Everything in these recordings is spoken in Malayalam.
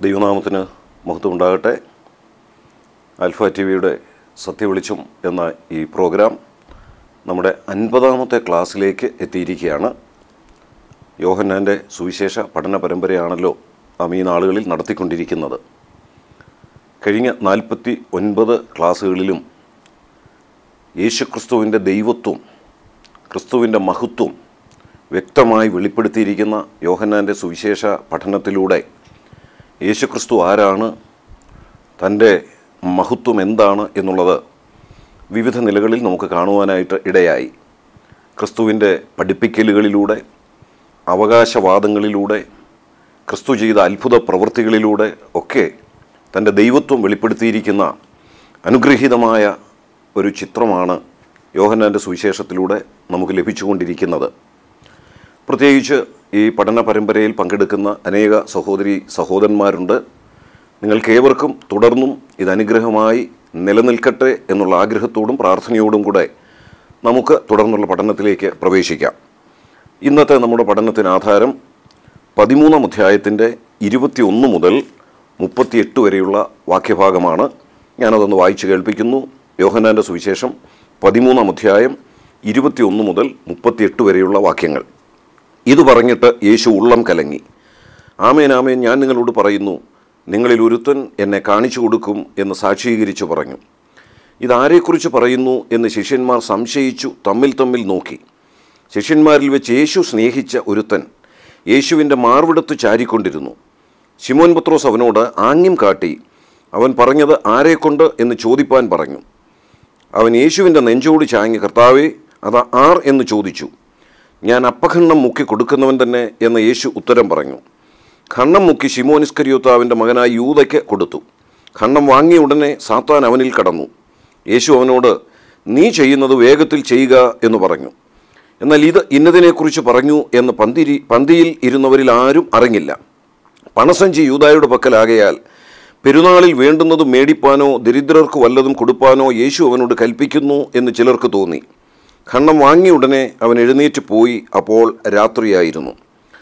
ദൈവനാമത്തിന് മഹത്വമുണ്ടാകട്ടെ ആൽഫ ടി വിയുടെ സത്യവെളിച്ചം എന്ന ഈ പ്രോഗ്രാം നമ്മുടെ അൻപതാമത്തെ ക്ലാസ്സിലേക്ക് എത്തിയിരിക്കുകയാണ് യോഹന്നാൻ്റെ സുവിശേഷ പഠന പരമ്പരയാണല്ലോ നാം ഈ നാളുകളിൽ നടത്തിക്കൊണ്ടിരിക്കുന്നത് കഴിഞ്ഞ നാൽപ്പത്തി ഒൻപത് ക്ലാസ്സുകളിലും യേശുക്രിസ്തുവിൻ്റെ ദൈവത്വം ക്രിസ്തുവിൻ്റെ മഹത്വം വ്യക്തമായി വെളിപ്പെടുത്തിയിരിക്കുന്ന യോഹന്നാൻ്റെ സുവിശേഷ പഠനത്തിലൂടെ യേശുക്രിസ്തു ആരാണ് തൻ്റെ മഹത്വം എന്താണ് എന്നുള്ളത് വിവിധ നിലകളിൽ നമുക്ക് കാണുവാനായിട്ട് ഇടയായി ക്രിസ്തുവിൻ്റെ പഠിപ്പിക്കലുകളിലൂടെ അവകാശവാദങ്ങളിലൂടെ ക്രിസ്തു ചെയ്ത അത്ഭുത പ്രവൃത്തികളിലൂടെ ഒക്കെ തൻ്റെ ദൈവത്വം വെളിപ്പെടുത്തിയിരിക്കുന്ന അനുഗ്രഹീതമായ ഒരു ചിത്രമാണ് യോഹന്നാൻ്റെ സുവിശേഷത്തിലൂടെ നമുക്ക് ലഭിച്ചുകൊണ്ടിരിക്കുന്നത് പ്രത്യേകിച്ച് ഈ പഠന പരമ്പരയിൽ പങ്കെടുക്കുന്ന അനേക സഹോദരി സഹോദരന്മാരുണ്ട് നിങ്ങൾക്കേവർക്കും തുടർന്നും ഇത് അനുഗ്രഹമായി നിലനിൽക്കട്ടെ എന്നുള്ള ആഗ്രഹത്തോടും പ്രാർത്ഥനയോടും കൂടെ നമുക്ക് തുടർന്നുള്ള പഠനത്തിലേക്ക് പ്രവേശിക്കാം ഇന്നത്തെ നമ്മുടെ പഠനത്തിന് ആധാരം പതിമൂന്നാം അധ്യായത്തിൻ്റെ ഇരുപത്തിയൊന്ന് മുതൽ മുപ്പത്തിയെട്ട് വരെയുള്ള വാക്യഭാഗമാണ് ഞാനതൊന്ന് വായിച്ചു കേൾപ്പിക്കുന്നു യോഹനാൻ്റെ സുവിശേഷം പതിമൂന്നാം അധ്യായം ഇരുപത്തിയൊന്ന് മുതൽ മുപ്പത്തിയെട്ട് വരെയുള്ള വാക്യങ്ങൾ ഇത് പറഞ്ഞിട്ട് യേശു ഉള്ളം കലങ്ങി ആമേൻ ആമേൻ ഞാൻ നിങ്ങളോട് പറയുന്നു നിങ്ങളിൽ ഒരുത്തൻ എന്നെ കാണിച്ചു കൊടുക്കും എന്ന് സാക്ഷീകരിച്ചു പറഞ്ഞു ഇതാരെക്കുറിച്ച് പറയുന്നു എന്ന് ശിഷ്യന്മാർ സംശയിച്ചു തമ്മിൽ തമ്മിൽ നോക്കി ശിഷ്യന്മാരിൽ വെച്ച് യേശു സ്നേഹിച്ച ഒരുത്തൻ യേശുവിൻ്റെ മാർവിടത്ത് ചാരിക്കൊണ്ടിരുന്നു ശിമോൻ പത്രോസ് അവനോട് ആംഗ്യം കാട്ടി അവൻ പറഞ്ഞത് ആരെക്കൊണ്ട് എന്ന് ചോദിപ്പാൻ പറഞ്ഞു അവൻ യേശുവിൻ്റെ നെഞ്ചോട് ചാങ്ങി കർത്താവേ അത് ആർ എന്ന് ചോദിച്ചു ഞാൻ അപ്പഖണ്ണം മുക്കി കൊടുക്കുന്നവൻ തന്നെ എന്ന് യേശു ഉത്തരം പറഞ്ഞു ഖണ്ണം മുക്കി ശിമോനിസ്കരിയോത്താവിൻ്റെ മകനായ യൂതയ്ക്ക് കൊടുത്തു ഖണ്ണം വാങ്ങിയ ഉടനെ സാത്താൻ അവനിൽ കടന്നു യേശു അവനോട് നീ ചെയ്യുന്നത് വേഗത്തിൽ ചെയ്യുക എന്ന് പറഞ്ഞു എന്നാൽ ഇത് ഇന്നതിനെക്കുറിച്ച് പറഞ്ഞു എന്ന് പന്തിരി പന്തിയിൽ ഇരുന്നവരിൽ ആരും അറിഞ്ഞില്ല പണസഞ്ചി യൂതായുടെ പക്കലാകയാൽ പെരുന്നാളിൽ വേണ്ടുന്നത് മേടിപ്പാനോ ദരിദ്രർക്ക് വല്ലതും കൊടുപ്പാനോ യേശു അവനോട് കൽപ്പിക്കുന്നു എന്ന് ചിലർക്ക് തോന്നി ഖണ്ണം വാങ്ങിയ ഉടനെ അവൻ എഴുന്നേറ്റ് പോയി അപ്പോൾ രാത്രിയായിരുന്നു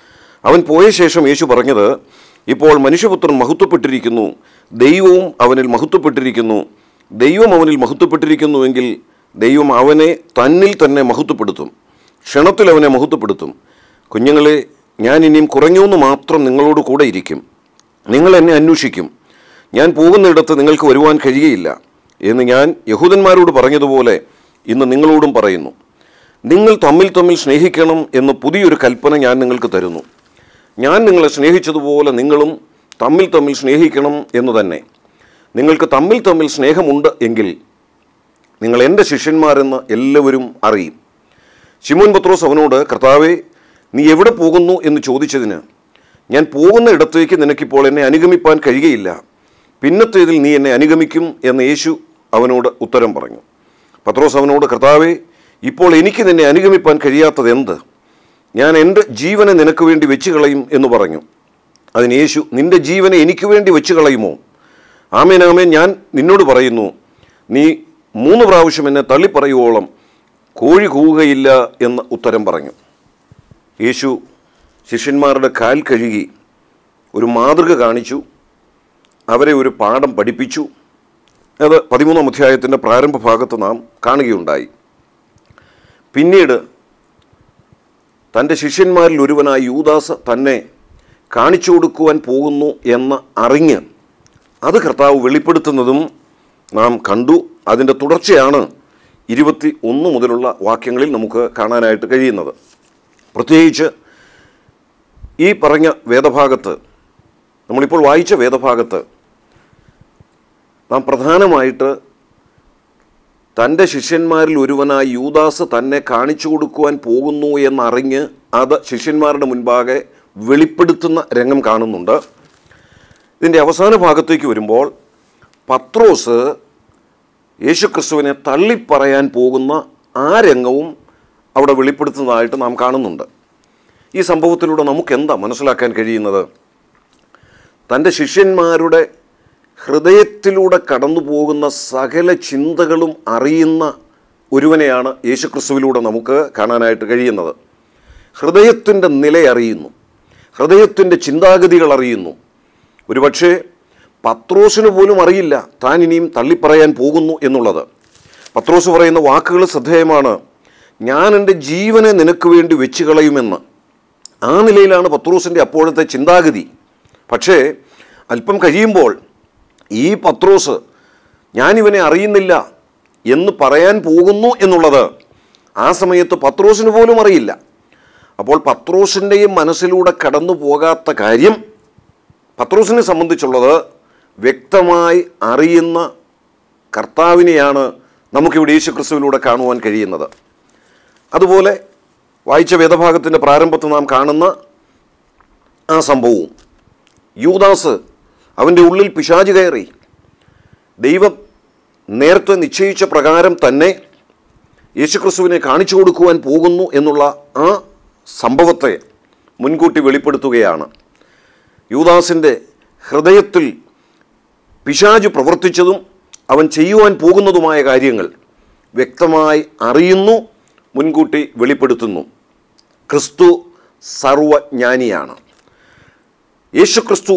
അവൻ പോയ ശേഷം യേശു പറഞ്ഞത് ഇപ്പോൾ മനുഷ്യപുത്രൻ മഹത്വപ്പെട്ടിരിക്കുന്നു ദൈവവും അവനിൽ മഹത്വപ്പെട്ടിരിക്കുന്നു ദൈവം അവനിൽ മഹത്വപ്പെട്ടിരിക്കുന്നുവെങ്കിൽ ദൈവം അവനെ തന്നിൽ തന്നെ മഹത്വപ്പെടുത്തും ക്ഷണത്തിൽ അവനെ മഹത്വപ്പെടുത്തും കുഞ്ഞുങ്ങളെ ഞാൻ ഇനിയും കുറഞ്ഞൂന്ന് മാത്രം നിങ്ങളോട് കൂടെ ഇരിക്കും നിങ്ങൾ എന്നെ അന്വേഷിക്കും ഞാൻ പോകുന്നിടത്ത് നിങ്ങൾക്ക് വരുവാൻ കഴിയുകയില്ല എന്ന് ഞാൻ യഹൂദന്മാരോട് പറഞ്ഞതുപോലെ ഇന്ന് നിങ്ങളോടും പറയുന്നു നിങ്ങൾ തമ്മിൽ തമ്മിൽ സ്നേഹിക്കണം എന്ന് പുതിയൊരു കൽപ്പന ഞാൻ നിങ്ങൾക്ക് തരുന്നു ഞാൻ നിങ്ങളെ സ്നേഹിച്ചതുപോലെ നിങ്ങളും തമ്മിൽ തമ്മിൽ സ്നേഹിക്കണം എന്ന് തന്നെ നിങ്ങൾക്ക് തമ്മിൽ തമ്മിൽ സ്നേഹമുണ്ട് എങ്കിൽ നിങ്ങൾ എൻ്റെ ശിഷ്യന്മാരെന്ന് എല്ലാവരും അറിയും ശിമോൻ പത്രോസ് അവനോട് കർത്താവെ നീ എവിടെ പോകുന്നു എന്ന് ചോദിച്ചതിന് ഞാൻ പോകുന്ന ഇടത്തേക്ക് നിനക്കിപ്പോൾ എന്നെ അനുഗമിപ്പാൻ കഴിയുകയില്ല പിന്നത്തേതിൽ നീ എന്നെ അനുഗമിക്കും എന്ന് യേശു അവനോട് ഉത്തരം പറഞ്ഞു പത്രോസ് അവനോട് കർത്താവെ ഇപ്പോൾ എനിക്ക് നിന്നെ അനുഗമിപ്പാൻ കഴിയാത്തത് എന്ത് ഞാൻ എൻ്റെ ജീവനെ നിനക്ക് വേണ്ടി വെച്ച് കളയും എന്ന് പറഞ്ഞു അതിന് യേശു നിന്റെ ജീവനെ എനിക്ക് വേണ്ടി വെച്ച് കളയുമോ ആമേൻ ആമേൻ ഞാൻ നിന്നോട് പറയുന്നു നീ മൂന്ന് പ്രാവശ്യം എന്നെ തള്ളിപ്പറയുവോളം കോഴി കൂവുകയില്ല എന്ന് ഉത്തരം പറഞ്ഞു യേശു ശിഷ്യന്മാരുടെ കാൽ കഴുകി ഒരു മാതൃക കാണിച്ചു അവരെ ഒരു പാഠം പഠിപ്പിച്ചു അത് പതിമൂന്നാം അധ്യായത്തിൻ്റെ പ്രാരംഭ ഭാഗത്ത് നാം കാണുകയുണ്ടായി പിന്നീട് തൻ്റെ ശിഷ്യന്മാരിൽ ഒരുവനായ യൂദാസ് തന്നെ കാണിച്ചു കൊടുക്കുവാൻ പോകുന്നു എന്ന് അറിഞ്ഞ് അത് കർത്താവ് വെളിപ്പെടുത്തുന്നതും നാം കണ്ടു അതിൻ്റെ തുടർച്ചയാണ് ഇരുപത്തി ഒന്ന് മുതലുള്ള വാക്യങ്ങളിൽ നമുക്ക് കാണാനായിട്ട് കഴിയുന്നത് പ്രത്യേകിച്ച് ഈ പറഞ്ഞ വേദഭാഗത്ത് നമ്മളിപ്പോൾ വായിച്ച വേദഭാഗത്ത് നാം പ്രധാനമായിട്ട് തൻ്റെ ശിഷ്യന്മാരിൽ ഒരുവനായ യൂദാസ് തന്നെ കാണിച്ചു കൊടുക്കുവാൻ പോകുന്നു എന്നറിഞ്ഞ് അത് ശിഷ്യന്മാരുടെ മുൻപാകെ വെളിപ്പെടുത്തുന്ന രംഗം കാണുന്നുണ്ട് ഇതിൻ്റെ അവസാന ഭാഗത്തേക്ക് വരുമ്പോൾ പത്രോസ് യേശുക്രിസ്തുവിനെ തള്ളിപ്പറയാൻ പോകുന്ന ആ രംഗവും അവിടെ വെളിപ്പെടുത്തുന്നതായിട്ട് നാം കാണുന്നുണ്ട് ഈ സംഭവത്തിലൂടെ നമുക്ക് എന്താ മനസ്സിലാക്കാൻ കഴിയുന്നത് തൻ്റെ ശിഷ്യന്മാരുടെ ഹൃദയത്തിലൂടെ കടന്നു പോകുന്ന സകല ചിന്തകളും അറിയുന്ന ഒരുവനെയാണ് യേശുക്രിസ്തുവിലൂടെ നമുക്ക് കാണാനായിട്ട് കഴിയുന്നത് ഹൃദയത്തിൻ്റെ നില അറിയുന്നു ഹൃദയത്തിൻ്റെ ചിന്താഗതികൾ അറിയുന്നു ഒരുപക്ഷെ പത്രോസിന് പോലും അറിയില്ല താൻ ഇനിയും തള്ളിപ്പറയാൻ പോകുന്നു എന്നുള്ളത് പത്രോസ് പറയുന്ന വാക്കുകൾ ശ്രദ്ധേയമാണ് ഞാൻ എൻ്റെ ജീവനെ നിനക്ക് വേണ്ടി വെച്ച് കളയുമെന്ന് ആ നിലയിലാണ് പത്രോസിൻ്റെ അപ്പോഴത്തെ ചിന്താഗതി പക്ഷേ അല്പം കഴിയുമ്പോൾ ഈ പത്രോസ് ഞാനിവനെ അറിയുന്നില്ല എന്ന് പറയാൻ പോകുന്നു എന്നുള്ളത് ആ സമയത്ത് പത്രോസിന് പോലും അറിയില്ല അപ്പോൾ പത്രോസിൻ്റെയും മനസ്സിലൂടെ കടന്നു പോകാത്ത കാര്യം പത്രോസിനെ സംബന്ധിച്ചുള്ളത് വ്യക്തമായി അറിയുന്ന കർത്താവിനെയാണ് നമുക്കിവിടെ യേശു ക്രിസ്തുവിലൂടെ കാണുവാൻ കഴിയുന്നത് അതുപോലെ വായിച്ച വേദഭാഗത്തിൻ്റെ പ്രാരംഭത്തിൽ നാം കാണുന്ന ആ സംഭവവും യൂദാസ് അവൻ്റെ ഉള്ളിൽ പിശാച് കയറി ദൈവം നേരത്തെ നിശ്ചയിച്ച പ്രകാരം തന്നെ യേശുക്രിസ്തുവിനെ കാണിച്ചു കൊടുക്കുവാൻ പോകുന്നു എന്നുള്ള ആ സംഭവത്തെ മുൻകൂട്ടി വെളിപ്പെടുത്തുകയാണ് യൂദാസിൻ്റെ ഹൃദയത്തിൽ പിശാജ് പ്രവർത്തിച്ചതും അവൻ ചെയ്യുവാൻ പോകുന്നതുമായ കാര്യങ്ങൾ വ്യക്തമായി അറിയുന്നു മുൻകൂട്ടി വെളിപ്പെടുത്തുന്നു ക്രിസ്തു സർവജ്ഞാനിയാണ് യേശു ക്രിസ്തു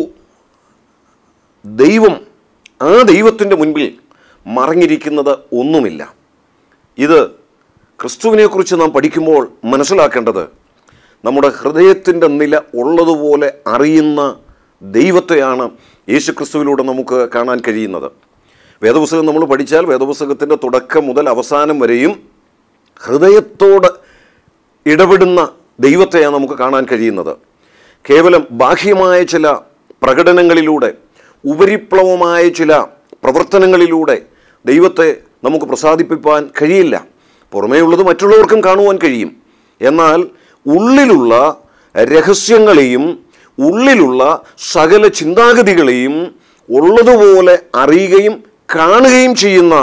ദൈവം ആ ദൈവത്തിൻ്റെ മുൻപിൽ മറഞ്ഞിരിക്കുന്നത് ഒന്നുമില്ല ഇത് ക്രിസ്തുവിനെക്കുറിച്ച് നാം പഠിക്കുമ്പോൾ മനസ്സിലാക്കേണ്ടത് നമ്മുടെ ഹൃദയത്തിൻ്റെ നില ഉള്ളതുപോലെ അറിയുന്ന ദൈവത്തെയാണ് യേശു ക്രിസ്തുവിലൂടെ നമുക്ക് കാണാൻ കഴിയുന്നത് വേദപുസ്തകം നമ്മൾ പഠിച്ചാൽ വേദപുസ്തകത്തിൻ്റെ തുടക്കം മുതൽ അവസാനം വരെയും ഹൃദയത്തോട് ഇടപെടുന്ന ദൈവത്തെയാണ് നമുക്ക് കാണാൻ കഴിയുന്നത് കേവലം ബാഹ്യമായ ചില പ്രകടനങ്ങളിലൂടെ ഉപരിപ്ലവമായ ചില പ്രവർത്തനങ്ങളിലൂടെ ദൈവത്തെ നമുക്ക് പ്രസാദിപ്പിക്കാൻ കഴിയില്ല പുറമേയുള്ളത് മറ്റുള്ളവർക്കും കാണുവാൻ കഴിയും എന്നാൽ ഉള്ളിലുള്ള രഹസ്യങ്ങളെയും ഉള്ളിലുള്ള സകല ചിന്താഗതികളെയും ഉള്ളതുപോലെ അറിയുകയും കാണുകയും ചെയ്യുന്ന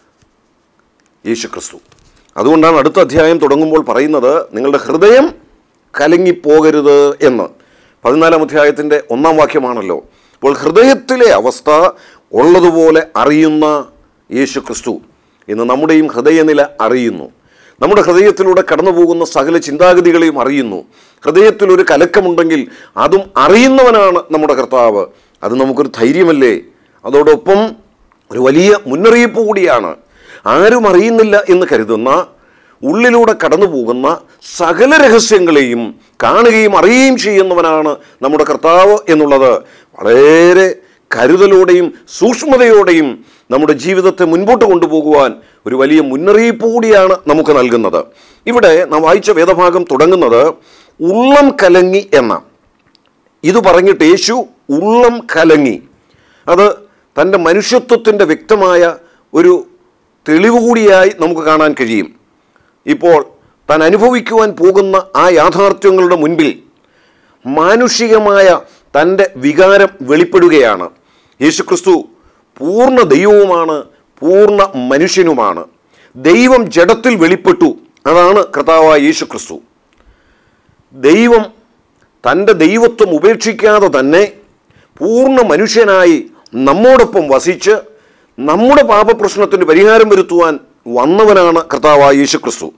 യേശുക്രിസ്തു അതുകൊണ്ടാണ് അടുത്ത അധ്യായം തുടങ്ങുമ്പോൾ പറയുന്നത് നിങ്ങളുടെ ഹൃദയം കലങ്ങിപ്പോകരുത് എന്ന് പതിനാലാം അധ്യായത്തിൻ്റെ ഒന്നാം വാക്യമാണല്ലോ അപ്പോൾ ഹൃദയത്തിലെ അവസ്ഥ ഉള്ളതുപോലെ അറിയുന്ന യേശു ക്രിസ്തു ഇന്ന് നമ്മുടെയും ഹൃദയനില അറിയുന്നു നമ്മുടെ ഹൃദയത്തിലൂടെ കടന്നു പോകുന്ന സകല ചിന്താഗതികളെയും അറിയുന്നു ഹൃദയത്തിൽ ഒരു കലക്കമുണ്ടെങ്കിൽ അതും അറിയുന്നവനാണ് നമ്മുടെ കർത്താവ് അത് നമുക്കൊരു ധൈര്യമല്ലേ അതോടൊപ്പം ഒരു വലിയ മുന്നറിയിപ്പ് കൂടിയാണ് ആരും അറിയുന്നില്ല എന്ന് കരുതുന്ന ഉള്ളിലൂടെ കടന്നു പോകുന്ന സകല രഹസ്യങ്ങളെയും കാണുകയും അറിയുകയും ചെയ്യുന്നവനാണ് നമ്മുടെ കർത്താവ് എന്നുള്ളത് വളരെ കരുതലോടെയും സൂക്ഷ്മതയോടെയും നമ്മുടെ ജീവിതത്തെ മുൻപോട്ട് കൊണ്ടുപോകുവാൻ ഒരു വലിയ മുന്നറിയിപ്പ് കൂടിയാണ് നമുക്ക് നൽകുന്നത് ഇവിടെ നാം വായിച്ച വേദഭാഗം തുടങ്ങുന്നത് ഉള്ളം കലങ്ങി എന്ന ഇത് പറഞ്ഞിട്ട് യേശു ഉള്ളം കലങ്ങി അത് തൻ്റെ മനുഷ്യത്വത്തിൻ്റെ വ്യക്തമായ ഒരു തെളിവ് കൂടിയായി നമുക്ക് കാണാൻ കഴിയും ഇപ്പോൾ താൻ അനുഭവിക്കുവാൻ പോകുന്ന ആ യാഥാർത്ഥ്യങ്ങളുടെ മുൻപിൽ മാനുഷികമായ തൻ്റെ വികാരം വെളിപ്പെടുകയാണ് യേശുക്രിസ്തു പൂർണ്ണ ദൈവവുമാണ് പൂർണ്ണ മനുഷ്യനുമാണ് ദൈവം ജഡത്തിൽ വെളിപ്പെട്ടു അതാണ് കർത്താവായ യേശുക്രിസ്തു ദൈവം തൻ്റെ ദൈവത്വം ഉപേക്ഷിക്കാതെ തന്നെ പൂർണ്ണ മനുഷ്യനായി നമ്മോടൊപ്പം വസിച്ച് നമ്മുടെ പാപപ്രശ്നത്തിന് പരിഹാരം വരുത്തുവാൻ വന്നവനാണ് കർത്താവായ യേശുക്രിസ്തു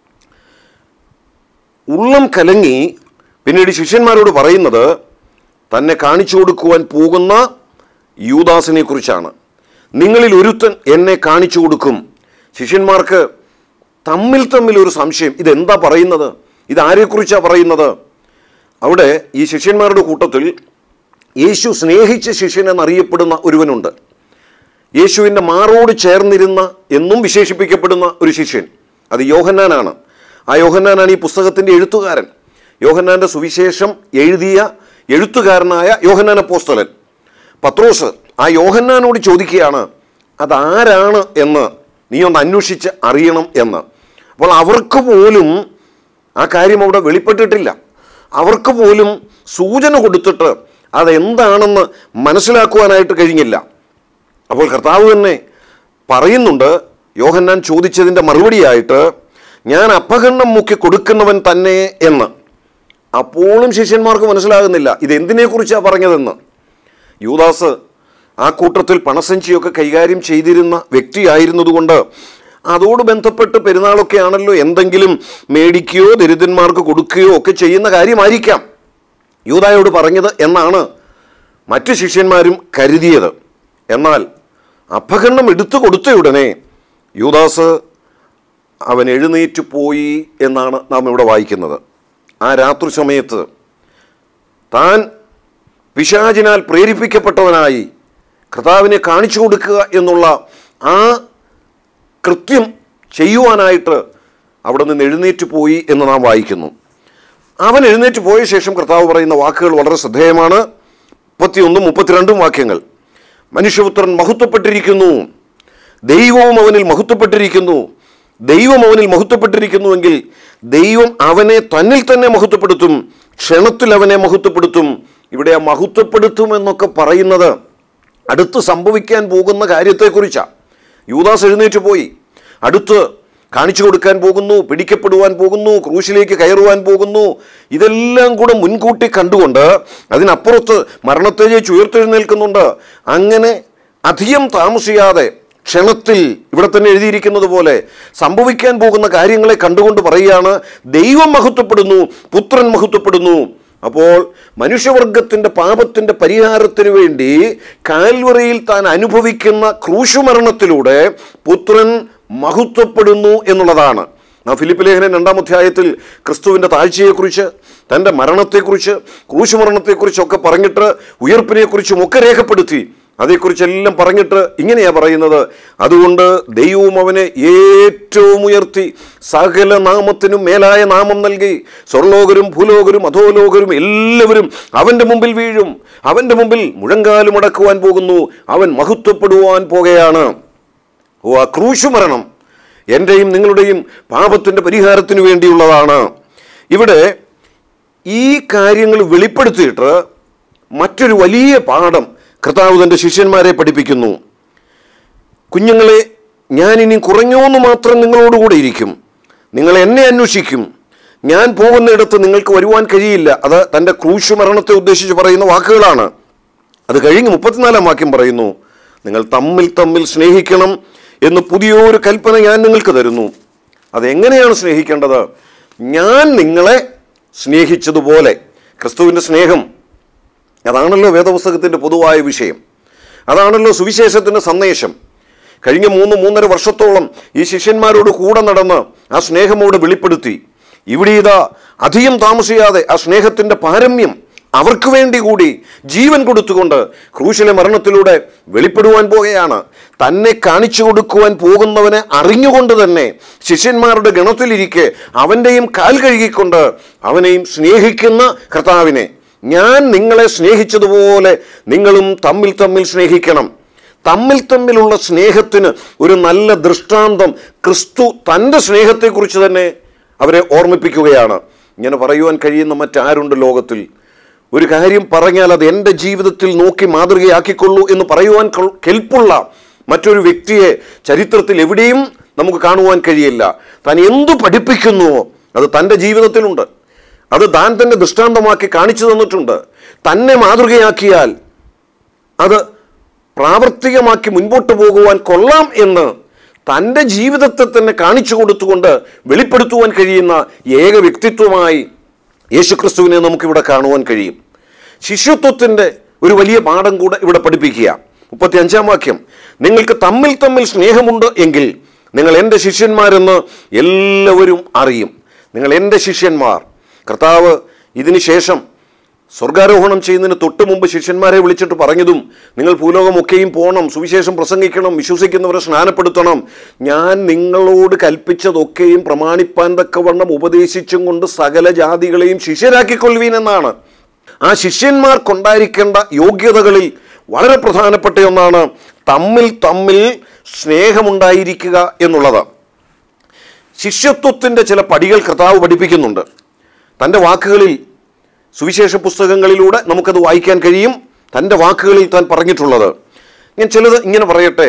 ഉള്ളം കലങ്ങി പിന്നീട് ശിഷ്യന്മാരോട് പറയുന്നത് തന്നെ കാണിച്ചു കൊടുക്കുവാൻ പോകുന്ന യൂദാസിനെ കുറിച്ചാണ് നിങ്ങളിൽ ഒരുത്തൻ എന്നെ കാണിച്ചു കൊടുക്കും ശിഷ്യന്മാർക്ക് തമ്മിൽ തമ്മിൽ ഒരു സംശയം ഇതെന്താ പറയുന്നത് ഇതാരെക്കുറിച്ചാണ് പറയുന്നത് അവിടെ ഈ ശിഷ്യന്മാരുടെ കൂട്ടത്തിൽ യേശു സ്നേഹിച്ച ശിഷ്യൻ എന്നറിയപ്പെടുന്ന ഒരുവനുണ്ട് യേശുവിൻ്റെ മാറോട് ചേർന്നിരുന്ന എന്നും വിശേഷിപ്പിക്കപ്പെടുന്ന ഒരു ശിഷ്യൻ അത് യോഹന്നാനാണ് ആ യോഹന്നാനാണ് ഈ പുസ്തകത്തിൻ്റെ എഴുത്തുകാരൻ യോഹന്നാൻ്റെ സുവിശേഷം എഴുതിയ എഴുത്തുകാരനായ യോഹന്നാൻ അപ്പോസ്തലൻ പത്രോസ് ആ യോഹന്നാനോട് ചോദിക്കുകയാണ് അതാരാണ് എന്ന് നീ ഒന്ന് അന്വേഷിച്ച് അറിയണം എന്ന് അപ്പോൾ അവർക്ക് പോലും ആ കാര്യം അവിടെ വെളിപ്പെട്ടിട്ടില്ല അവർക്ക് പോലും സൂചന കൊടുത്തിട്ട് അതെന്താണെന്ന് മനസ്സിലാക്കുവാനായിട്ട് കഴിഞ്ഞില്ല അപ്പോൾ കർത്താവ് തന്നെ പറയുന്നുണ്ട് യോഹന്നാൻ ചോദിച്ചതിൻ്റെ മറുപടിയായിട്ട് ഞാൻ അപകണ്ണം മുക്കി കൊടുക്കുന്നവൻ തന്നെ എന്ന് അപ്പോഴും ശിഷ്യന്മാർക്ക് മനസ്സിലാകുന്നില്ല ഇത് എന്തിനെക്കുറിച്ചാണ് പറഞ്ഞതെന്ന് യൂദാസ് ആ കൂട്ടത്തിൽ പണസഞ്ചിയൊക്കെ കൈകാര്യം ചെയ്തിരുന്ന വ്യക്തിയായിരുന്നതുകൊണ്ട് അതോട് ബന്ധപ്പെട്ട് പെരുന്നാളൊക്കെ ആണല്ലോ എന്തെങ്കിലും മേടിക്കുകയോ ദരിദ്രന്മാർക്ക് കൊടുക്കുകയോ ഒക്കെ ചെയ്യുന്ന കാര്യമായിരിക്കാം യൂതായോട് പറഞ്ഞത് എന്നാണ് മറ്റു ശിഷ്യന്മാരും കരുതിയത് എന്നാൽ അപകടം എടുത്തു കൊടുത്തയുടനെ യൂദാസ് അവൻ എഴുന്നേറ്റ് പോയി എന്നാണ് നാം ഇവിടെ വായിക്കുന്നത് ആ രാത്രി സമയത്ത് താൻ പിശാചിനാൽ പ്രേരിപ്പിക്കപ്പെട്ടവനായി കർത്താവിനെ കാണിച്ചു കൊടുക്കുക എന്നുള്ള ആ കൃത്യം ചെയ്യുവാനായിട്ട് അവിടെ നിന്ന് എഴുന്നേറ്റ് പോയി എന്ന് നാം വായിക്കുന്നു അവൻ എഴുന്നേറ്റ് പോയ ശേഷം കർത്താവ് പറയുന്ന വാക്കുകൾ വളരെ ശ്രദ്ധേയമാണ് മുപ്പത്തിയൊന്നും മുപ്പത്തിരണ്ടും വാക്യങ്ങൾ മനുഷ്യപുത്രൻ മഹത്വപ്പെട്ടിരിക്കുന്നു ദൈവവും അവനിൽ മഹത്വപ്പെട്ടിരിക്കുന്നു ദൈവം അവനിൽ മഹത്വപ്പെട്ടിരിക്കുന്നുവെങ്കിൽ ദൈവം അവനെ തന്നിൽ തന്നെ മഹത്വപ്പെടുത്തും ക്ഷണത്തിൽ അവനെ മഹത്വപ്പെടുത്തും ഇവിടെ ആ മഹത്വപ്പെടുത്തും എന്നൊക്കെ പറയുന്നത് അടുത്ത് സംഭവിക്കാൻ പോകുന്ന കാര്യത്തെക്കുറിച്ചാണ് യൂദാസ് എഴുന്നേറ്റ് പോയി അടുത്ത് കാണിച്ചു കൊടുക്കാൻ പോകുന്നു പിടിക്കപ്പെടുവാൻ പോകുന്നു ക്രൂശിലേക്ക് കയറുവാൻ പോകുന്നു ഇതെല്ലാം കൂടെ മുൻകൂട്ടി കണ്ടുകൊണ്ട് അതിനപ്പുറത്ത് മരണത്തെ ജയിച്ച് ഉയർത്തെഴുന്നേൽക്കുന്നുണ്ട് അങ്ങനെ അധികം താമസിയാതെ ക്ഷണത്തിൽ ഇവിടെ തന്നെ എഴുതിയിരിക്കുന്നത് പോലെ സംഭവിക്കാൻ പോകുന്ന കാര്യങ്ങളെ കണ്ടുകൊണ്ട് പറയുകയാണ് ദൈവം മഹത്വപ്പെടുന്നു പുത്രൻ മഹത്വപ്പെടുന്നു അപ്പോൾ മനുഷ്യവർഗത്തിൻ്റെ പാപത്തിൻ്റെ പരിഹാരത്തിന് വേണ്ടി കാൽവറിയിൽ താൻ അനുഭവിക്കുന്ന ക്രൂശുമരണത്തിലൂടെ പുത്രൻ മഹത്വപ്പെടുന്നു എന്നുള്ളതാണ് ആ ഫിലിപ്പ് ലേഖനൻ രണ്ടാം അധ്യായത്തിൽ ക്രിസ്തുവിൻ്റെ താഴ്ചയെക്കുറിച്ച് തൻ്റെ മരണത്തെക്കുറിച്ച് ക്രൂശുമരണത്തെക്കുറിച്ചൊക്കെ പറഞ്ഞിട്ട് ഉയർപ്പിനെക്കുറിച്ചും ഒക്കെ രേഖപ്പെടുത്തി അതേക്കുറിച്ചെല്ലാം പറഞ്ഞിട്ട് ഇങ്ങനെയാ പറയുന്നത് അതുകൊണ്ട് ദൈവവും അവനെ ഏറ്റവും ഉയർത്തി സകല നാമത്തിനും മേലായ നാമം നൽകി സ്വർലോകരും ഭൂലോകരും അധോലോകരും എല്ലാവരും അവൻ്റെ മുമ്പിൽ വീഴും അവൻ്റെ മുമ്പിൽ മുഴങ്കാലും അടക്കുവാൻ പോകുന്നു അവൻ മഹത്വപ്പെടുവാൻ പോകുകയാണ് ഓ ആ ക്രൂശുമരണം എൻ്റെയും നിങ്ങളുടെയും പാപത്തിൻ്റെ പരിഹാരത്തിന് വേണ്ടിയുള്ളതാണ് ഇവിടെ ഈ കാര്യങ്ങൾ വെളിപ്പെടുത്തിയിട്ട് മറ്റൊരു വലിയ പാഠം കർത്താവ് തൻ്റെ ശിഷ്യന്മാരെ പഠിപ്പിക്കുന്നു കുഞ്ഞുങ്ങളെ ഞാൻ ഇനി കുറഞ്ഞോന്ന് മാത്രം നിങ്ങളോടുകൂടെ ഇരിക്കും നിങ്ങൾ എന്നെ അന്വേഷിക്കും ഞാൻ പോകുന്നിടത്ത് നിങ്ങൾക്ക് വരുവാൻ കഴിയില്ല അത് തൻ്റെ ക്രൂശ് മരണത്തെ ഉദ്ദേശിച്ച് പറയുന്ന വാക്കുകളാണ് അത് കഴിഞ്ഞ് മുപ്പത്തിനാലാം വാക്യം പറയുന്നു നിങ്ങൾ തമ്മിൽ തമ്മിൽ സ്നേഹിക്കണം എന്ന് പുതിയൊരു കൽപ്പന ഞാൻ നിങ്ങൾക്ക് തരുന്നു അതെങ്ങനെയാണ് സ്നേഹിക്കേണ്ടത് ഞാൻ നിങ്ങളെ സ്നേഹിച്ചതുപോലെ ക്രിസ്തുവിൻ്റെ സ്നേഹം അതാണല്ലോ വേദപുസ്തകത്തിൻ്റെ പൊതുവായ വിഷയം അതാണല്ലോ സുവിശേഷത്തിൻ്റെ സന്ദേശം കഴിഞ്ഞ മൂന്ന് മൂന്നര വർഷത്തോളം ഈ ശിഷ്യന്മാരോട് കൂടെ നടന്ന് ആ സ്നേഹം അവിടെ വെളിപ്പെടുത്തി ഇവിടെ ഇതാ അധികം താമസിയാതെ ആ സ്നേഹത്തിൻ്റെ പാരമ്യം അവർക്ക് വേണ്ടി കൂടി ജീവൻ കൊടുത്തുകൊണ്ട് ക്രൂശിലെ മരണത്തിലൂടെ വെളിപ്പെടുവാൻ പോകുകയാണ് തന്നെ കാണിച്ചു കൊടുക്കുവാൻ പോകുന്നവനെ അറിഞ്ഞുകൊണ്ട് തന്നെ ശിഷ്യന്മാരുടെ ഗണത്തിലിരിക്കെ അവൻ്റെയും കാൽ കഴുകിക്കൊണ്ട് അവനെയും സ്നേഹിക്കുന്ന കർത്താവിനെ ഞാൻ നിങ്ങളെ സ്നേഹിച്ചതുപോലെ നിങ്ങളും തമ്മിൽ തമ്മിൽ സ്നേഹിക്കണം തമ്മിൽ തമ്മിലുള്ള സ്നേഹത്തിന് ഒരു നല്ല ദൃഷ്ടാന്തം ക്രിസ്തു തൻ്റെ സ്നേഹത്തെക്കുറിച്ച് തന്നെ അവരെ ഓർമ്മിപ്പിക്കുകയാണ് ഇങ്ങനെ പറയുവാൻ കഴിയുന്ന മറ്റാരുണ്ട് ലോകത്തിൽ ഒരു കാര്യം പറഞ്ഞാൽ അത് എൻ്റെ ജീവിതത്തിൽ നോക്കി മാതൃകയാക്കിക്കൊള്ളൂ എന്ന് പറയുവാൻ കൊൾ- കെൽപ്പുള്ള മറ്റൊരു വ്യക്തിയെ ചരിത്രത്തിൽ എവിടെയും നമുക്ക് കാണുവാൻ കഴിയില്ല താൻ എന്തു പഠിപ്പിക്കുന്നുവോ അത് തൻ്റെ ജീവിതത്തിലുണ്ട് അത് താൻ തന്നെ ദൃഷ്ടാന്തമാക്കി കാണിച്ചു തന്നിട്ടുണ്ട് തന്നെ മാതൃകയാക്കിയാൽ അത് പ്രാവർത്തികമാക്കി മുൻപോട്ട് പോകുവാൻ കൊള്ളാം എന്ന് തൻ്റെ ജീവിതത്തെ തന്നെ കാണിച്ചു കൊടുത്തുകൊണ്ട് വെളിപ്പെടുത്തുവാൻ കഴിയുന്ന ഏക വ്യക്തിത്വമായി യേശുക്രിസ്തുവിനെ നമുക്കിവിടെ കാണുവാൻ കഴിയും ശിഷ്യത്വത്തിൻ്റെ ഒരു വലിയ പാഠം കൂടെ ഇവിടെ പഠിപ്പിക്കുക മുപ്പത്തി അഞ്ചാം വാക്യം നിങ്ങൾക്ക് തമ്മിൽ തമ്മിൽ സ്നേഹമുണ്ട് എങ്കിൽ നിങ്ങൾ എൻ്റെ ശിഷ്യന്മാരെന്ന് എല്ലാവരും അറിയും നിങ്ങൾ എൻ്റെ ശിഷ്യന്മാർ കർത്താവ് ഇതിന് ശേഷം സ്വർഗാരോഹണം ചെയ്യുന്നതിന് തൊട്ട് മുമ്പ് ശിഷ്യന്മാരെ വിളിച്ചിട്ട് പറഞ്ഞതും നിങ്ങൾ ഭൂലോകമൊക്കെയും പോകണം സുവിശേഷം പ്രസംഗിക്കണം വിശ്വസിക്കുന്നവരെ സ്നാനപ്പെടുത്തണം ഞാൻ നിങ്ങളോട് കൽപ്പിച്ചതൊക്കെയും പ്രമാണിപ്പാൻ തക്കവണ്ണം ഉപദേശിച്ചും കൊണ്ട് സകല ജാതികളെയും ശിഷ്യരാക്കിക്കൊള്ളുവീൻ എന്നാണ് ആ ശിഷ്യന്മാർക്കുണ്ടായിരിക്കേണ്ട യോഗ്യതകളിൽ വളരെ പ്രധാനപ്പെട്ട ഒന്നാണ് തമ്മിൽ തമ്മിൽ സ്നേഹമുണ്ടായിരിക്കുക എന്നുള്ളത് ശിഷ്യത്വത്തിൻ്റെ ചില പടികൾ കർത്താവ് പഠിപ്പിക്കുന്നുണ്ട് തൻ്റെ വാക്കുകളിൽ സുവിശേഷ പുസ്തകങ്ങളിലൂടെ നമുക്കത് വായിക്കാൻ കഴിയും തൻ്റെ വാക്കുകളിൽ താൻ പറഞ്ഞിട്ടുള്ളത് ഞാൻ ചിലത് ഇങ്ങനെ പറയട്ടെ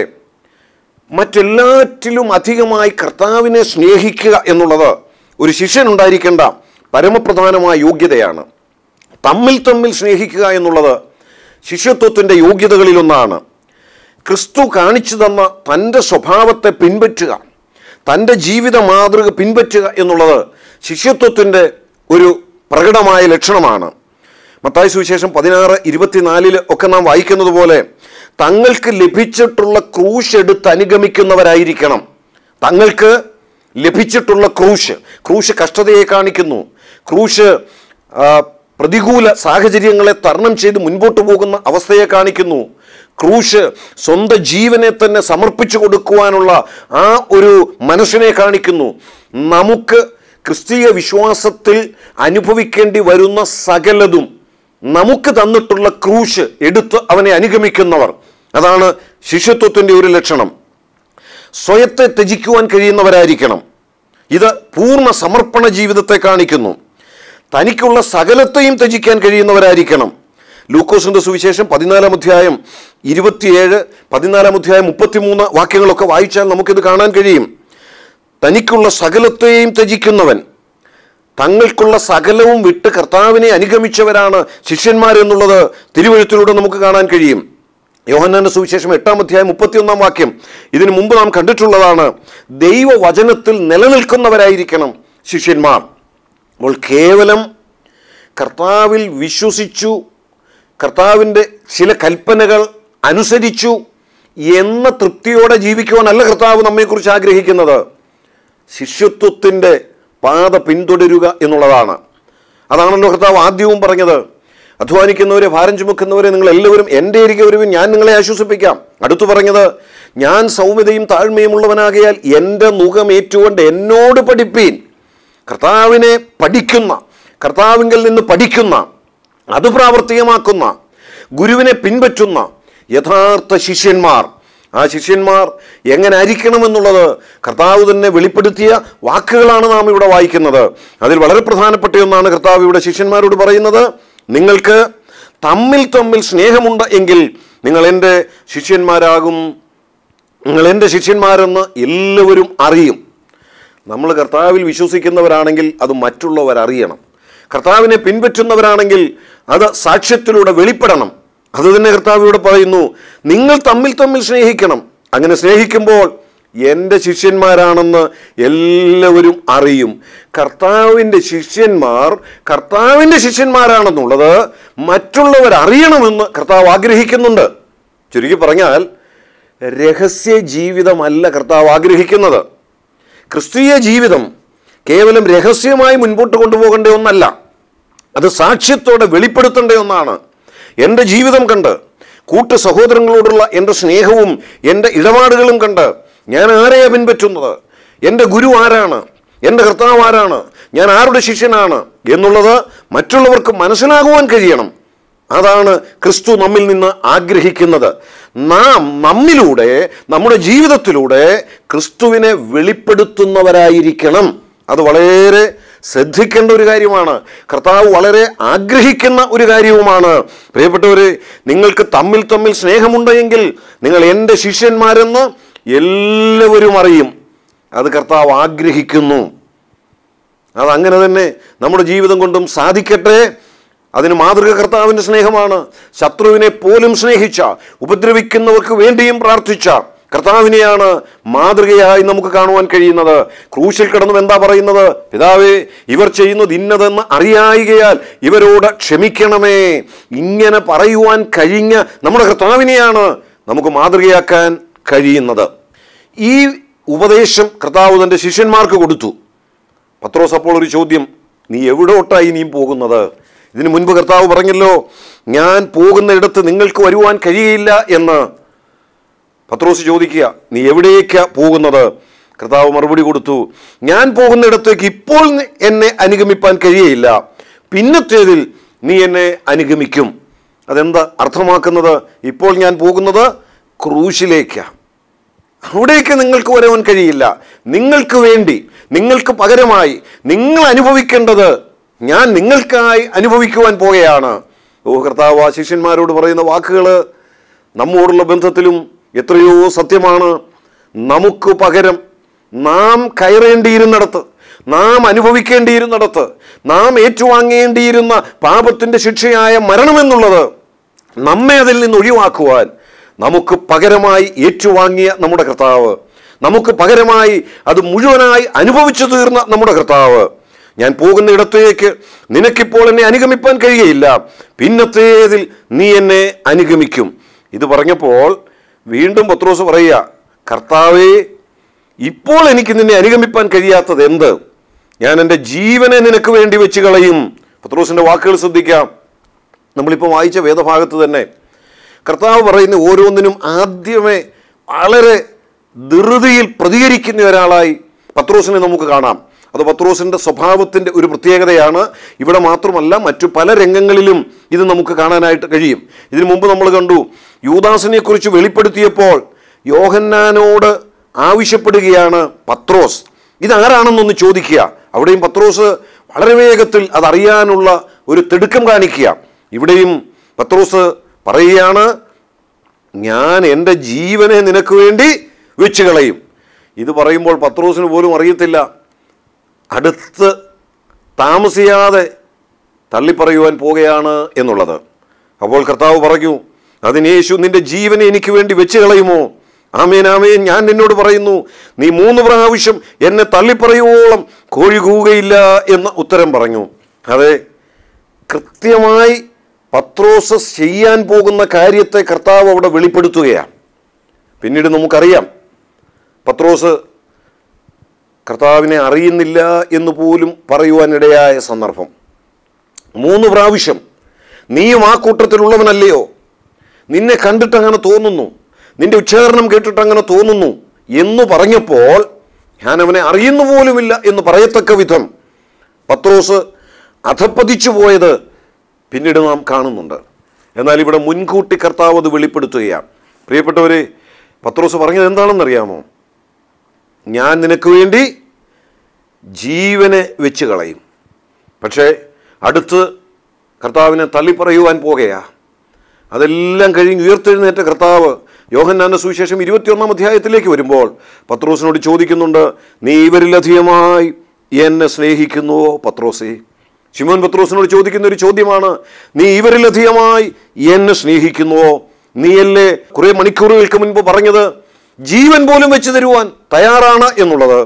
മറ്റെല്ലാറ്റിലും അധികമായി കർത്താവിനെ സ്നേഹിക്കുക എന്നുള്ളത് ഒരു ശിഷ്യൻ ഉണ്ടായിരിക്കേണ്ട പരമപ്രധാനമായ യോഗ്യതയാണ് തമ്മിൽ തമ്മിൽ സ്നേഹിക്കുക എന്നുള്ളത് ശിഷ്യത്വത്തിൻ്റെ യോഗ്യതകളിലൊന്നാണ് ക്രിസ്തു കാണിച്ചു തന്ന തൻ്റെ സ്വഭാവത്തെ പിൻപറ്റുക തൻ്റെ ജീവിത മാതൃക പിൻപറ്റുക എന്നുള്ളത് ശിഷ്യത്വത്തിൻ്റെ ഒരു പ്രകടമായ ലക്ഷണമാണ് മത്തായി സുവിശേഷം പതിനാറ് ഇരുപത്തിനാലില് ഒക്കെ നാം വായിക്കുന്നത് പോലെ തങ്ങൾക്ക് ലഭിച്ചിട്ടുള്ള ക്രൂശ് എടുത്ത് അനുഗമിക്കുന്നവരായിരിക്കണം തങ്ങൾക്ക് ലഭിച്ചിട്ടുള്ള ക്രൂശ് ക്രൂശ് കഷ്ടതയെ കാണിക്കുന്നു ക്രൂശ് ആ, പ്രതികൂല സാഹചര്യങ്ങളെ തരണം ചെയ്ത് മുൻപോട്ട് പോകുന്ന അവസ്ഥയെ കാണിക്കുന്നു ക്രൂശ് സ്വന്തം ജീവനെ തന്നെ സമർപ്പിച്ചു കൊടുക്കുവാനുള്ള ആ ഒരു മനസ്സിനെ കാണിക്കുന്നു നമുക്ക് ക്രിസ്തീയ വിശ്വാസത്തിൽ അനുഭവിക്കേണ്ടി വരുന്ന സകലതും നമുക്ക് തന്നിട്ടുള്ള ക്രൂശ് എടുത്ത് അവനെ അനുഗമിക്കുന്നവർ അതാണ് ശിഷ്യത്വത്തിൻ്റെ ഒരു ലക്ഷണം സ്വയത്തെ ത്യജിക്കുവാൻ കഴിയുന്നവരായിരിക്കണം ഇത് പൂർണ്ണ സമർപ്പണ ജീവിതത്തെ കാണിക്കുന്നു തനിക്കുള്ള സകലത്തെയും ത്യജിക്കാൻ കഴിയുന്നവരായിരിക്കണം ലൂക്കോസിന്റെ സുവിശേഷം പതിനാലാം അധ്യായം ഇരുപത്തിയേഴ് പതിനാലാം അധ്യായം മുപ്പത്തിമൂന്ന് വാക്യങ്ങളൊക്കെ വായിച്ചാൽ നമുക്കിത് കാണാൻ കഴിയും തനിക്കുള്ള സകലത്തെയും ത്യജിക്കുന്നവൻ തങ്ങൾക്കുള്ള സകലവും വിട്ട് കർത്താവിനെ അനുഗമിച്ചവരാണ് ശിഷ്യന്മാരെന്നുള്ളത് തിരുവഴുത്തിലൂടെ നമുക്ക് കാണാൻ കഴിയും യോഹന്നാന്റെ സുവിശേഷം എട്ടാം അധ്യായം മുപ്പത്തിയൊന്നാം വാക്യം ഇതിനു മുമ്പ് നാം കണ്ടിട്ടുള്ളതാണ് ദൈവവചനത്തിൽ നിലനിൽക്കുന്നവരായിരിക്കണം ശിഷ്യന്മാർ അപ്പോൾ കേവലം കർത്താവിൽ വിശ്വസിച്ചു കർത്താവിൻ്റെ ചില കൽപ്പനകൾ അനുസരിച്ചു എന്ന തൃപ്തിയോടെ ജീവിക്കുവാനല്ല കർത്താവ് നമ്മെക്കുറിച്ച് ആഗ്രഹിക്കുന്നത് ശിഷ്യത്വത്തിൻ്റെ പാത പിന്തുടരുക എന്നുള്ളതാണ് അതാണല്ലോ കർത്താവ് ആദ്യവും പറഞ്ഞത് അധ്വാനിക്കുന്നവരെ ഭാരം ചുമക്കുന്നവരെ നിങ്ങൾ എല്ലാവരും എൻ്റെ അരികെ വരുവിൻ ഞാൻ നിങ്ങളെ ആശ്വസിപ്പിക്കാം അടുത്തു പറഞ്ഞത് ഞാൻ സൗമ്യതയും താഴ്മയും ഉള്ളവനാകയാൽ എൻ്റെ മുഖം ഏറ്റുകൊണ്ട് എന്നോട് പഠിപ്പീൻ കർത്താവിനെ പഠിക്കുന്ന കർത്താവിങ്കിൽ നിന്ന് പഠിക്കുന്ന അത് പ്രാവർത്തികമാക്കുന്ന ഗുരുവിനെ പിൻപറ്റുന്ന യഥാർത്ഥ ശിഷ്യന്മാർ ആ ശിഷ്യന്മാർ എങ്ങനെ ആയിരിക്കണമെന്നുള്ളത് കർത്താവ് തന്നെ വെളിപ്പെടുത്തിയ വാക്കുകളാണ് നാം ഇവിടെ വായിക്കുന്നത് അതിൽ വളരെ പ്രധാനപ്പെട്ട ഒന്നാണ് കർത്താവ് ഇവിടെ ശിഷ്യന്മാരോട് പറയുന്നത് നിങ്ങൾക്ക് തമ്മിൽ തമ്മിൽ സ്നേഹമുണ്ട് എങ്കിൽ നിങ്ങൾ എൻ്റെ ശിഷ്യന്മാരാകും നിങ്ങൾ എൻ്റെ ശിഷ്യന്മാരെന്ന് എല്ലാവരും അറിയും നമ്മൾ കർത്താവിൽ വിശ്വസിക്കുന്നവരാണെങ്കിൽ അത് മറ്റുള്ളവർ അറിയണം കർത്താവിനെ പിൻപറ്റുന്നവരാണെങ്കിൽ അത് സാക്ഷ്യത്തിലൂടെ വെളിപ്പെടണം അത് തന്നെ കർത്താവ് ഇവിടെ പറയുന്നു നിങ്ങൾ തമ്മിൽ തമ്മിൽ സ്നേഹിക്കണം അങ്ങനെ സ്നേഹിക്കുമ്പോൾ എൻ്റെ ശിഷ്യന്മാരാണെന്ന് എല്ലാവരും അറിയും കർത്താവിൻ്റെ ശിഷ്യന്മാർ കർത്താവിൻ്റെ ശിഷ്യന്മാരാണെന്നുള്ളത് മറ്റുള്ളവർ അറിയണമെന്ന് കർത്താവ് ആഗ്രഹിക്കുന്നുണ്ട് ചുരുക്കി പറഞ്ഞാൽ രഹസ്യ ജീവിതമല്ല കർത്താവ് ആഗ്രഹിക്കുന്നത് ക്രിസ്തീയ ജീവിതം കേവലം രഹസ്യമായി മുൻപോട്ട് കൊണ്ടുപോകേണ്ട ഒന്നല്ല അത് സാക്ഷ്യത്തോടെ വെളിപ്പെടുത്തേണ്ട ഒന്നാണ് എൻ്റെ ജീവിതം കണ്ട് കൂട്ടു സഹോദരങ്ങളോടുള്ള എൻ്റെ സ്നേഹവും എൻ്റെ ഇടപാടുകളും കണ്ട് ഞാൻ ആരെയാണ് പിൻപറ്റുന്നത് എൻ്റെ ഗുരു ആരാണ് എൻ്റെ കർത്താവ് ആരാണ് ഞാൻ ആരുടെ ശിഷ്യനാണ് എന്നുള്ളത് മറ്റുള്ളവർക്ക് മനസ്സിലാകുവാൻ കഴിയണം അതാണ് ക്രിസ്തു നമ്മിൽ നിന്ന് ആഗ്രഹിക്കുന്നത് നാം നമ്മിലൂടെ നമ്മുടെ ജീവിതത്തിലൂടെ ക്രിസ്തുവിനെ വെളിപ്പെടുത്തുന്നവരായിരിക്കണം അത് വളരെ ശ്രദ്ധിക്കേണ്ട ഒരു കാര്യമാണ് കർത്താവ് വളരെ ആഗ്രഹിക്കുന്ന ഒരു കാര്യവുമാണ് പ്രിയപ്പെട്ടവരെ നിങ്ങൾക്ക് തമ്മിൽ തമ്മിൽ സ്നേഹമുണ്ടെങ്കിൽ നിങ്ങൾ എൻ്റെ ശിഷ്യന്മാരെന്ന് എല്ലാവരും അറിയും അത് കർത്താവ് ആഗ്രഹിക്കുന്നു അതങ്ങനെ തന്നെ നമ്മുടെ ജീവിതം കൊണ്ടും സാധിക്കട്ടെ അതിന് മാതൃക കർത്താവിൻ്റെ സ്നേഹമാണ് ശത്രുവിനെ പോലും സ്നേഹിച്ച ഉപദ്രവിക്കുന്നവർക്ക് വേണ്ടിയും പ്രാർത്ഥിച്ച കർത്താവിനെയാണ് മാതൃകയായി നമുക്ക് കാണുവാൻ കഴിയുന്നത് ക്രൂശിൽ കിടന്നും എന്താ പറയുന്നത് പിതാവേ ഇവർ ചെയ്യുന്നത് ഇന്നതെന്ന് അറിയായികയാൽ ഇവരോട് ക്ഷമിക്കണമേ ഇങ്ങനെ പറയുവാൻ കഴിഞ്ഞ നമ്മുടെ കർത്താവിനെയാണ് നമുക്ക് മാതൃകയാക്കാൻ കഴിയുന്നത് ഈ ഉപദേശം കർത്താവ് തൻ്റെ ശിഷ്യന്മാർക്ക് കൊടുത്തു പത്രോസ് അപ്പോൾ ഒരു ചോദ്യം നീ എവിടോട്ടായി നീ പോകുന്നത് ഇതിനു മുൻപ് കർത്താവ് പറഞ്ഞല്ലോ ഞാൻ പോകുന്നിടത്ത് നിങ്ങൾക്ക് വരുവാൻ കഴിയില്ല എന്ന് പത്രോസ് ചോദിക്കുക നീ എവിടേക്കാ പോകുന്നത് കർത്താവ് മറുപടി കൊടുത്തു ഞാൻ പോകുന്നിടത്തേക്ക് ഇപ്പോൾ നി- എന്നെ അനുഗമിപ്പാൻ കഴിയയില്ല പിന്നത്തേതിൽ നീ എന്നെ അനുഗമിക്കും അതെന്താ അർത്ഥമാക്കുന്നത് ഇപ്പോൾ ഞാൻ പോകുന്നത് ക്രൂശിലേക്കാണ് അവിടേക്ക് നിങ്ങൾക്ക് വരുവാൻ കഴിയില്ല നിങ്ങൾക്ക് വേണ്ടി നിങ്ങൾക്ക് പകരമായി നിങ്ങൾ അനുഭവിക്കേണ്ടത് ഞാൻ നിങ്ങൾക്കായി അനുഭവിക്കുവാൻ പോവുകയാണ് ഓ കർത്താവ് ആ ശിഷ്യന്മാരോട് പറയുന്ന വാക്കുകൾ നമ്മോടുള്ള ബന്ധത്തിലും എത്രയോ സത്യമാണ് നമുക്ക് പകരം നാം കയറേണ്ടിയിരുന്നിടത്ത് നാം അനുഭവിക്കേണ്ടിയിരുന്നിടത്ത് നാം ഏറ്റുവാങ്ങേണ്ടിയിരുന്ന പാപത്തിൻ്റെ ശിക്ഷയായ മരണമെന്നുള്ളത് നമ്മെ അതിൽ നിന്ന് ഒഴിവാക്കുവാൻ നമുക്ക് പകരമായി ഏറ്റുവാങ്ങിയ നമ്മുടെ കർത്താവ് നമുക്ക് പകരമായി അത് മുഴുവനായി അനുഭവിച്ചു തീർന്ന നമ്മുടെ കർത്താവ് ഞാൻ പോകുന്നിടത്തേക്ക് നിനക്കിപ്പോൾ എന്നെ അനുഗമിപ്പാൻ കഴിയുകയില്ല പിന്നത്തേതിൽ നീ എന്നെ അനുഗമിക്കും ഇത് പറഞ്ഞപ്പോൾ വീണ്ടും പത്രോസ് പറയുക കർത്താവേ ഇപ്പോൾ എനിക്ക് നിന്നെ അനുഗമിപ്പാൻ കഴിയാത്തത് എന്ത് ഞാൻ എൻ്റെ ജീവനെ നിനക്ക് വേണ്ടി വെച്ച് കളയും പത്രോസിൻ്റെ വാക്കുകൾ ശ്രദ്ധിക്കാം നമ്മളിപ്പോൾ വായിച്ച വേദഭാഗത്ത് തന്നെ കർത്താവ് പറയുന്ന ഓരോന്നിനും ആദ്യമേ വളരെ ധൃതിയിൽ പ്രതികരിക്കുന്ന ഒരാളായി പത്രോസിനെ നമുക്ക് കാണാം അത് പത്രോസിൻ്റെ സ്വഭാവത്തിൻ്റെ ഒരു പ്രത്യേകതയാണ് ഇവിടെ മാത്രമല്ല മറ്റു പല രംഗങ്ങളിലും ഇത് നമുക്ക് കാണാനായിട്ട് കഴിയും ഇതിനു മുമ്പ് നമ്മൾ കണ്ടു യൂദാസിനെ കുറിച്ച് വെളിപ്പെടുത്തിയപ്പോൾ യോഹന്നാനോട് ആവശ്യപ്പെടുകയാണ് പത്രോസ് ഇതാരാണെന്നൊന്ന് ചോദിക്കുക അവിടെയും പത്രോസ് വളരെ വേഗത്തിൽ അതറിയാനുള്ള ഒരു തിടുക്കം കാണിക്കുക ഇവിടെയും പത്രോസ് പറയുകയാണ് ഞാൻ എൻ്റെ ജീവനെ നിനക്ക് വേണ്ടി വെച്ച് കളയും ഇത് പറയുമ്പോൾ പത്രോസിന് പോലും അറിയത്തില്ല അടുത്ത് താമസിയാതെ തള്ളിപ്പറയുവാൻ പോകുകയാണ് എന്നുള്ളത് അപ്പോൾ കർത്താവ് പറഞ്ഞു അതിന് യേശു നിന്റെ ജീവനെ എനിക്ക് വേണ്ടി വെച്ച് കളയുമോ ആമേൻ ആമേൻ ഞാൻ നിന്നോട് പറയുന്നു നീ മൂന്ന് പ്രാവശ്യം എന്നെ തള്ളിപ്പറയുവോളം കോഴി കൂവുകയില്ല എന്ന് ഉത്തരം പറഞ്ഞു അതെ കൃത്യമായി പത്രോസ് ചെയ്യാൻ പോകുന്ന കാര്യത്തെ കർത്താവ് അവിടെ വെളിപ്പെടുത്തുകയാണ് പിന്നീട് നമുക്കറിയാം പത്രോസ് കർത്താവിനെ അറിയുന്നില്ല എന്ന് പോലും പറയുവാനിടയായ സന്ദർഭം മൂന്ന് പ്രാവശ്യം നീയും ആ കൂട്ടത്തിലുള്ളവനല്ലയോ നിന്നെ കണ്ടിട്ട് അങ്ങനെ തോന്നുന്നു നിന്റെ ഉച്ചാരണം കേട്ടിട്ട് അങ്ങനെ തോന്നുന്നു എന്ന് പറഞ്ഞപ്പോൾ ഞാൻ അവനെ അറിയുന്നു പോലുമില്ല എന്ന് പറയത്തക്ക വിധം പത്രോസ് അധപ്പതിച്ചു പോയത് പിന്നീട് നാം കാണുന്നുണ്ട് എന്നാൽ ഇവിടെ മുൻകൂട്ടി കർത്താവ് അത് വെളിപ്പെടുത്തുകയാണ് പ്രിയപ്പെട്ടവരെ പത്രോസ് പറഞ്ഞത് എന്താണെന്നറിയാമോ ഞാൻ നിനക്ക് വേണ്ടി ജീവനെ വെച്ച് കളയും പക്ഷേ അടുത്ത് കർത്താവിനെ തള്ളിപ്പറയുവാൻ പോകുകയാ അതെല്ലാം കഴിഞ്ഞ് ഉയർത്തെഴുന്നേറ്റ കർത്താവ് യോഹന്നാന്റെ സുവിശേഷം ഇരുപത്തിയൊന്നാം അധ്യായത്തിലേക്ക് വരുമ്പോൾ പത്രോസിനോട് ചോദിക്കുന്നുണ്ട് നീ ഇവരിലധികമായി എന്നെ സ്നേഹിക്കുന്നുവോ പത്രോസേ ശിമോൻ പത്രോസിനോട് ചോദിക്കുന്ന ഒരു ചോദ്യമാണ് നീ ഇവരിലധികമായി എന്നെ സ്നേഹിക്കുന്നുവോ നീയല്ലേ കുറെ മണിക്കൂറുകൾക്ക് മുൻപ് പറഞ്ഞത് ജീവൻ പോലും വെച്ച് തരുവാൻ തയ്യാറാണ് എന്നുള്ളത്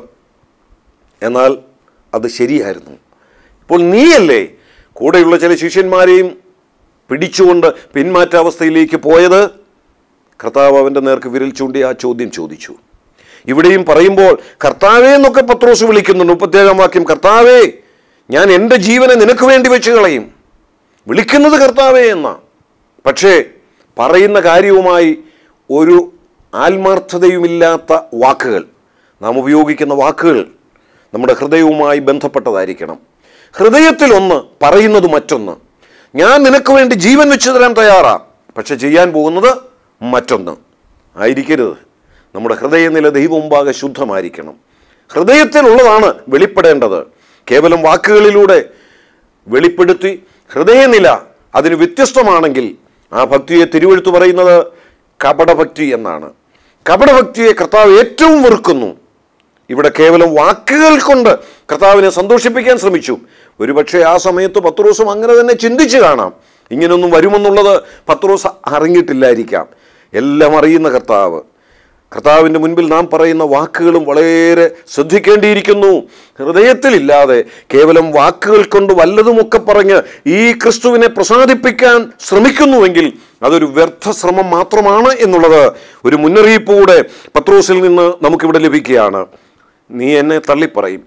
എന്നാൽ അത് ശരിയായിരുന്നു ഇപ്പോൾ നീയല്ലേ കൂടെയുള്ള ചില ശിഷ്യന്മാരെയും പിടിച്ചുകൊണ്ട് പിന്മാറ്റാവസ്ഥയിലേക്ക് പോയത് കർത്താവ് അവൻ്റെ നേർക്ക് വിരൽ ചൂണ്ടി ആ ചോദ്യം ചോദിച്ചു ഇവിടെയും പറയുമ്പോൾ കർത്താവേ എന്നൊക്കെ പത്രോസ് വിളിക്കുന്നുണ്ട് മുപ്പത്തേഴാം വാക്യം കർത്താവേ ഞാൻ എൻ്റെ ജീവനെ നിനക്ക് വേണ്ടി വെച്ച് കളയും വിളിക്കുന്നത് കർത്താവേ എന്ന പക്ഷേ പറയുന്ന കാര്യവുമായി ഒരു ആത്മാർത്ഥതയുമില്ലാത്ത വാക്കുകൾ നാം ഉപയോഗിക്കുന്ന വാക്കുകൾ നമ്മുടെ ഹൃദയവുമായി ബന്ധപ്പെട്ടതായിരിക്കണം ഹൃദയത്തിൽ ഒന്ന് പറയുന്നത് മറ്റൊന്ന് ഞാൻ നിനക്ക് വേണ്ടി ജീവൻ വെച്ച് തരാൻ തയ്യാറാ പക്ഷെ ചെയ്യാൻ പോകുന്നത് മറ്റൊന്ന് ആയിരിക്കരുത് നമ്മുടെ ഹൃദയനില ദൈവമുമ്പാകെ ശുദ്ധമായിരിക്കണം ഹൃദയത്തിലുള്ളതാണ് വെളിപ്പെടേണ്ടത് കേവലം വാക്കുകളിലൂടെ വെളിപ്പെടുത്തി ഹൃദയനില അതിന് വ്യത്യസ്തമാണെങ്കിൽ ആ ഭക്തിയെ തിരുവെഴുത്ത് പറയുന്നത് കപടഭക്തി എന്നാണ് കപടഭക്തിയെ കർത്താവ് ഏറ്റവും വെറുക്കുന്നു ഇവിടെ കേവലം വാക്കുകൾ കൊണ്ട് കർത്താവിനെ സന്തോഷിപ്പിക്കാൻ ശ്രമിച്ചു ഒരുപക്ഷെ ആ സമയത്ത് പത്രോസും അങ്ങനെ തന്നെ ചിന്തിച്ചു കാണാം ഇങ്ങനൊന്നും വരുമെന്നുള്ളത് പത്രോസ് അറിഞ്ഞിട്ടില്ലായിരിക്കാം എല്ലാം അറിയുന്ന കർത്താവ് കർത്താവിൻ്റെ മുൻപിൽ നാം പറയുന്ന വാക്കുകളും വളരെ ശ്രദ്ധിക്കേണ്ടിയിരിക്കുന്നു ഹൃദയത്തിലില്ലാതെ കേവലം വാക്കുകൾ കൊണ്ട് വല്ലതുമൊക്കെ പറഞ്ഞ് ഈ ക്രിസ്തുവിനെ പ്രസാദിപ്പിക്കാൻ ശ്രമിക്കുന്നുവെങ്കിൽ അതൊരു വ്യർത്ഥ ശ്രമം മാത്രമാണ് എന്നുള്ളത് ഒരു മുന്നറിയിപ്പ് കൂടെ പത്രോസിൽ നിന്ന് നമുക്കിവിടെ ലഭിക്കുകയാണ് നീ എന്നെ തള്ളിപ്പറയും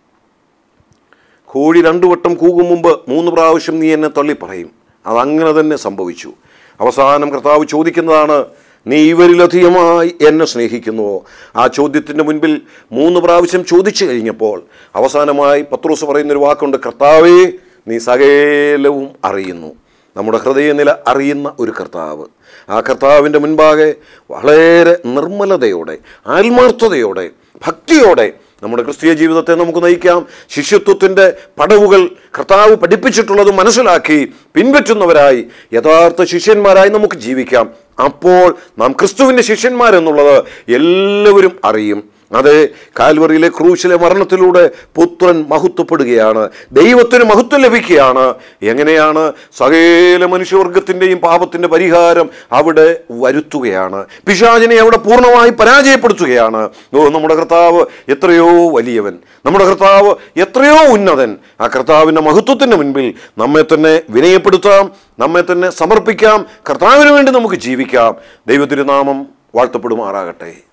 കോഴി രണ്ടു വട്ടം കൂകും മുമ്പ് മൂന്ന് പ്രാവശ്യം നീ എന്നെ തള്ളിപ്പറയും അതങ്ങനെ തന്നെ സംഭവിച്ചു അവസാനം കർത്താവ് ചോദിക്കുന്നതാണ് നീ ഇവരിലധികമായി എന്നെ സ്നേഹിക്കുന്നുവോ ആ ചോദ്യത്തിൻ്റെ മുൻപിൽ മൂന്ന് പ്രാവശ്യം ചോദിച്ചു കഴിഞ്ഞപ്പോൾ അവസാനമായി പത്രോസ് പറയുന്നൊരു വാക്കുണ്ട് കർത്താവേ നീ സകലവും അറിയുന്നു നമ്മുടെ ഹൃദയനില അറിയുന്ന ഒരു കർത്താവ് ആ കർത്താവിൻ്റെ മുൻപാകെ വളരെ നിർമ്മലതയോടെ ആത്മാർത്ഥതയോടെ ഭക്തിയോടെ നമ്മുടെ ക്രിസ്തീയ ജീവിതത്തെ നമുക്ക് നയിക്കാം ശിഷ്യത്വത്തിൻ്റെ പടവുകൾ കർത്താവ് പഠിപ്പിച്ചിട്ടുള്ളത് മനസ്സിലാക്കി പിൻപറ്റുന്നവരായി യഥാർത്ഥ ശിഷ്യന്മാരായി നമുക്ക് ജീവിക്കാം അപ്പോൾ നാം ക്രിസ്തുവിൻ്റെ ശിഷ്യന്മാരെന്നുള്ളത് എല്ലാവരും അറിയും അത് കാൽവറിയിലെ ക്രൂശിലെ മരണത്തിലൂടെ പുത്രൻ മഹത്വപ്പെടുകയാണ് ദൈവത്തിന് മഹത്വം ലഭിക്കുകയാണ് എങ്ങനെയാണ് സകല മനുഷ്യവർഗത്തിൻ്റെയും പാപത്തിൻ്റെ പരിഹാരം അവിടെ വരുത്തുകയാണ് പിശാചിനെ അവിടെ പൂർണ്ണമായി പരാജയപ്പെടുത്തുകയാണ് ഓ നമ്മുടെ കർത്താവ് എത്രയോ വലിയവൻ നമ്മുടെ കർത്താവ് എത്രയോ ഉന്നതൻ ആ കർത്താവിൻ്റെ മഹത്വത്തിൻ്റെ മുൻപിൽ നമ്മെ തന്നെ വിനയപ്പെടുത്താം നമ്മെ തന്നെ സമർപ്പിക്കാം കർത്താവിന് വേണ്ടി നമുക്ക് ജീവിക്കാം ദൈവത്തിൻ്റെ നാമം വാഴ്ത്തപ്പെടുമാറാകട്ടെ